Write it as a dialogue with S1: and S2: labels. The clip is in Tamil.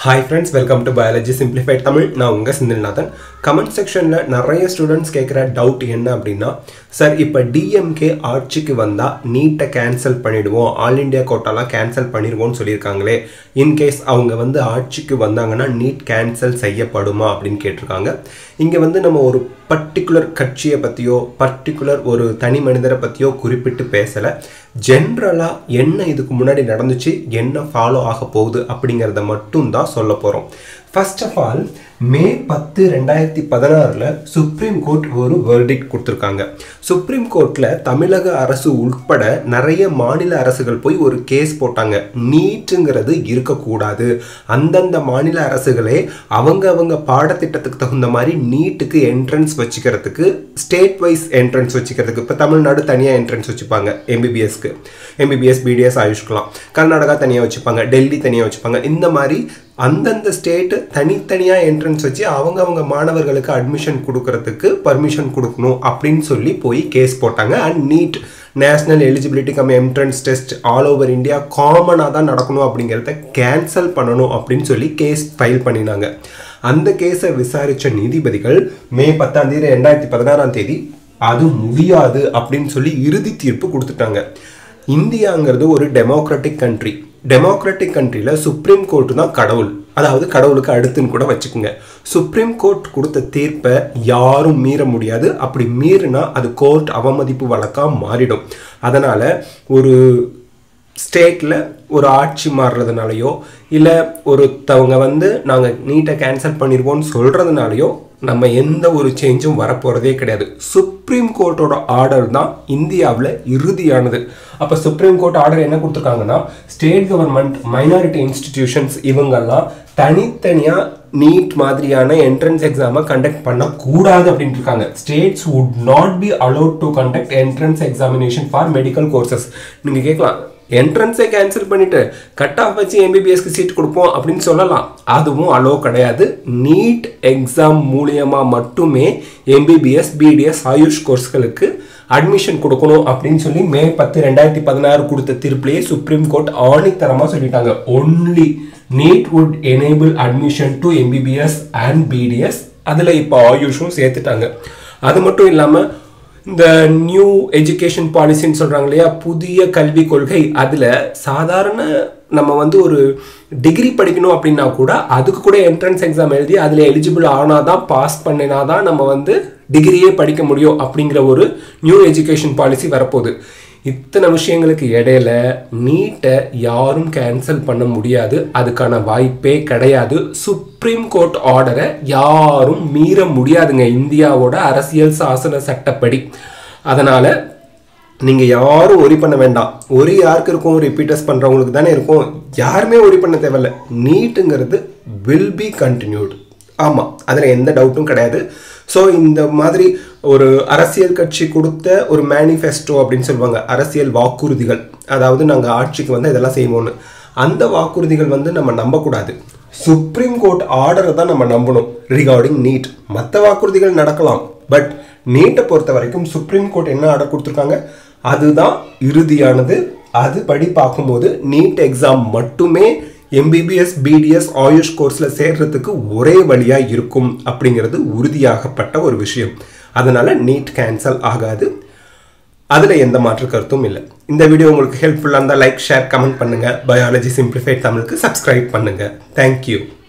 S1: hi friends welcome to biology simplified Tamil நான் உங்கள் செந்தில்நாதன் கமெண்ட் செக்ஷனில் நிறைய ஸ்டூடெண்ட்ஸ் கேட்குற டவுட் என்ன அப்படின்னா சார் இப்போ டிஎம்கே ஆட்சிக்கு வந்தால் நீட்டை கேன்சல் பண்ணிடுவோம் ஆல் இண்டியா கோட்டாலாம் கேன்சல் பண்ணிடுவோம்னு சொல்லியிருக்காங்களே இன்கேஸ் அவங்க வந்து ஆட்சிக்கு வந்தாங்கன்னா நீட் கேன்சல் செய்யப்படுமா அப்படின்னு கேட்டிருக்காங்க இங்கே வந்து நம்ம ஒரு பர்டிகுலர் கட்சியை பற்றியோ பர்டிகுலர் ஒரு தனி மனிதரை பற்றியோ குறிப்பிட்டு பேசலை ஜென்ரலாக என்ன இதுக்கு முன்னாடி நடந்துச்சு என்ன ஃபாலோ ஆக போகுது அப்படிங்கிறத மட்டும் தான் சொல்ல போகிறோம் ஃபர்ஸ்ட் ஆஃப் ஆல் மே பத்து ரெண்டாயிரத்தி பதினாறில் சுப்ரீம் கோர்ட் ஒரு வேர்டிக்ட் கொடுத்துருக்காங்க சுப்ரீம் கோர்ட்டில் தமிழக அரசு உட்பட நிறைய மாநில அரசுகள் போய் ஒரு கேஸ் போட்டாங்க நீட்டுங்கிறது இருக்கக்கூடாது அந்தந்த மாநில அரசுகளே அவங்க அவங்க பாடத்திட்டத்துக்கு தகுந்த மாதிரி நீட்டுக்கு என்ட்ரன்ஸ் வச்சுக்கிறதுக்கு ஸ்டேட் வைஸ் என்ட்ரன்ஸ் வச்சுக்கிறதுக்கு இப்போ தமிழ்நாடு தனியாக என்ட்ரன்ஸ் வச்சுப்பாங்க எம்பிபிஎஸ்க்கு எம்பிபிஎஸ் பிடிஎஸ் ஆயுஷ்கலாம் கர்நாடகா தனியாக வச்சுப்பாங்க டெல்லி தனியாக வச்சுப்பாங்க இந்த மாதிரி அந்தந்த ஸ்டேட்டு தனித்தனியாக என்ட்ரன்ஸ் வச்சு அவங்க அவங்க மாணவர்களுக்கு அட்மிஷன் கொடுக்கறதுக்கு பர்மிஷன் கொடுக்கணும் அப்படின்னு சொல்லி போய் கேஸ் போட்டாங்க and NEET national eligibility cum entrance test all over India காமனாக தான் நடக்கணும் அப்படிங்கிறத கேன்சல் பண்ணணும் அப்படின்னு சொல்லி கேஸ் ஃபைல் பண்ணினாங்க அந்த கேஸை விசாரித்த நீதிபதிகள் மே பத்தாம் தேதி ரெண்டாயிரத்தி பதினாறாம் தேதி அது முடியாது அப்படின்னு சொல்லி இறுதி தீர்ப்பு கொடுத்துட்டாங்க இந்தியாங்கிறது ஒரு டெமோக்ராட்டிக் கண்ட்ரி டெமோக்ராட்டிக் கண்ட்ரியில் சுப்ரீம் கோர்ட் தான் கடவுள் அதாவது கடவுளுக்கு அடுத்துன்னு கூட வச்சுக்கோங்க சுப்ரீம் கோர்ட் கொடுத்த தீர்ப்பை யாரும் மீற முடியாது அப்படி மீறினா அது கோர்ட் அவமதிப்பு வழக்காக மாறிடும் அதனால் ஒரு ஸ்டேட்டில் ஒரு ஆட்சி மாறுறதுனாலையோ இல்லை ஒருத்தவங்க வந்து நாங்கள் நீட்டை கேன்சல் பண்ணிடுவோம்னு சொல்கிறதுனாலையோ நம்ம எந்த ஒரு சேஞ்சும் வரப்போகிறதே கிடையாது சுப்ரீம் கோர்ட்டோட ஆர்டர் தான் இந்தியாவில் இறுதியானது அப்போ சுப்ரீம் கோர்ட் ஆர்டர் என்ன கொடுத்துருக்காங்கன்னா ஸ்டேட் கவர்மெண்ட் மைனாரிட்டி இன்ஸ்டிடியூஷன்ஸ் இவங்கெல்லாம் தனித்தனியாக நீட் மாதிரியான என்ட்ரன்ஸ் எக்ஸாமை கண்டக்ட் பண்ணக்கூடாது அப்படின்ட்டு இருக்காங்க states would not be allowed to conduct entrance examination for medical courses நீங்கள் கேட்கலாம் என்ட்ரன்ஸை கேன்சல் பண்ணிட்டு கட் ஆஃப் வச்சு எம்பிபிஎஸ்க்கு சீட் கொடுப்போம் அப்படின்னு சொல்லலாம் அதுவும் அலோ கிடையாது நீட் எக்ஸாம் மூலியமா மட்டுமே எம்பிபிஎஸ் பிடிஎஸ் ஆயுஷ் கோர்ஸ்களுக்கு அட்மிஷன் கொடுக்கணும் அப்படின்னு சொல்லி மே பத்து ரெண்டாயிரத்தி பதினாறு கொடுத்த தீர்ப்பிலேயே சுப்ரீம் கோர்ட் ஆணித்தரமாக சொல்லிட்டாங்க only NEET would enable admission to MBBS and BDS அதில் இப்போ ஆயுஷும் சேர்த்துட்டாங்க அது மட்டும் இல்லாமல் இந்த நியூ எஜுகேஷன் பாலிசின்னு சொல்கிறாங்க இல்லையா புதிய கல்விக் கொள்கை அதில் சாதாரண நம்ம வந்து ஒரு டிகிரி படிக்கணும் அப்படின்னா கூட அதுக்கு கூட என்ட்ரன்ஸ் எக்ஸாம் எழுதி அதில் எலிஜிபிள் ஆனால் தான் பாஸ் பண்ணினா தான் நம்ம வந்து டிகிரியே படிக்க முடியும் அப்படிங்கிற ஒரு நியூ எஜுகேஷன் பாலிசி வரப்போகுது இத்தனை விஷயங்களுக்கு இடையில நீட்டை யாரும் கேன்சல் பண்ண முடியாது அதுக்கான வாய்ப்பே கிடையாது சுப்ரீம் கோர்ட் ஆர்டரை யாரும் மீற முடியாதுங்க இந்தியாவோட அரசியல் சாசன சட்டப்படி அதனால் நீங்கள் யாரும் ஒரி பண்ண வேண்டாம் ஒரி யாருக்கு இருக்கும் ரிப்பீட்டர்ஸ் பண்ணுறவங்களுக்கு தானே இருக்கும் யாருமே ஒரி பண்ண தேவையில்ல நீட்டுங்கிறது வில் பி கண்டினியூடு ஆமாம் அதில் எந்த டவுட்டும் கிடையாது ஸோ இந்த மாதிரி ஒரு அரசியல் கட்சி கொடுத்த ஒரு மேனிஃபெஸ்டோ அப்படின்னு சொல்லுவாங்க அரசியல் வாக்குறுதிகள் அதாவது நாங்கள் ஆட்சிக்கு வந்து இதெல்லாம் செய்வோம்னு அந்த வாக்குறுதிகள் வந்து நம்ம நம்பக்கூடாது சுப்ரீம் கோர்ட் ஆர்டரை தான் நம்ம நம்பணும் ரிகார்டிங் நீட் மற்ற வாக்குறுதிகள் நடக்கலாம் பட் நீட்டை பொறுத்த வரைக்கும் சுப்ரீம் கோர்ட் என்ன ஆர்டர் கொடுத்துருக்காங்க அதுதான் இறுதியானது அது படி பார்க்கும்போது நீட் எக்ஸாம் மட்டுமே எம்பிபிஎஸ் பிடிஎஸ் ஆயுஷ் கோர்ஸில் சேர்றதுக்கு ஒரே வழியாக இருக்கும் அப்படிங்கிறது உறுதியாகப்பட்ட ஒரு விஷயம் அதனால் நீட் கேன்சல் ஆகாது அதில் எந்த மாற்று கருத்தும் இல்லை இந்த வீடியோ உங்களுக்கு ஹெல்ப்ஃபுல்லாக இருந்தால் லைக் ஷேர் கமெண்ட் பண்ணுங்கள் பயாலஜி சிம்பிளிஃபைட் தமிழுக்கு சப்ஸ்கிரைப் பண்ணுங்கள் தேங்க்யூ